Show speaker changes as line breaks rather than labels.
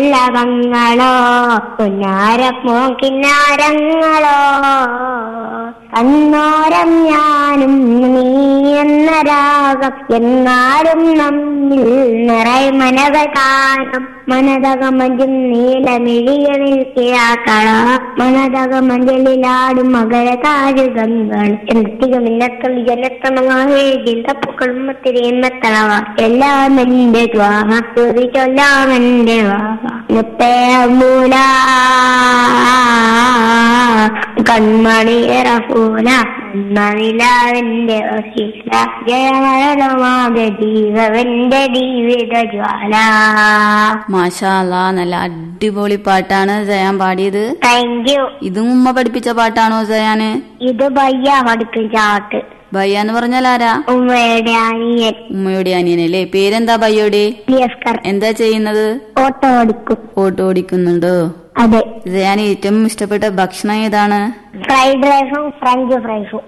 പുല്ലകങ്ങളോ പുന്നാരമോ കിന്നാരങ്ങളോ കണ്ണോരം ഞാനും നീ എന്ന രാഗം എന്നാലും നമ്മിൽ നിറയെ മനകൾ കാണും മനതകമഞ്ചും നീലമിഴികളിൽ കിഴാക്കള മനതകമഞ്ചലിലാടും മകര താരുകങ്ങൾ എന്തിക മിന്നക്കൾ ജനത്തമങ്ങേ ജിന്തപ്പുക്കളും തിരിയുമ്പത്തളവ എല്ലാം എന്റെ ദ്വാഹ ചൊല്ലാം എന്റെ വാഹ മുത്തേ മൂല കൺമണി റഫൂല നനിലാവിന്റെ വസീല ജയമരണമാകെ ജീവന്റെ ജീവിത ജ്വാല
മാഷാ അല്ലാ നല്ല അടിപൊളി പാട്ടാണ് ജയാൻ പാടിയത്
താങ്ക് യു
ഇതും ഉമ്മ പഠിപ്പിച്ച പാട്ടാണോ ജയാന്
ഇത് ഭയ്യ പഠിക്കും ചാട്ട്
ബയ്യ എന്ന് പറഞ്ഞാൽ ആരാ
ഉമ്മയുടെ അനിയൻ
ഉമ്മയുടെ അനിയനല്ലേ പേരെന്താ ബയ്യോടെ
ലിയസ്കർ
എന്താ ചെയ്യുന്നത്
ഓട്ടോ ഓടിക്കും
ഓട്ടോ ഓടിക്കുന്നുണ്ടോ
അതെ
ജയാൻ ഏറ്റവും ഇഷ്ടപ്പെട്ട ഭക്ഷണം ഏതാണ്
ഫ്രൈഡ് റൈസും ഫ്രഞ്ച് ഫ്രൈസും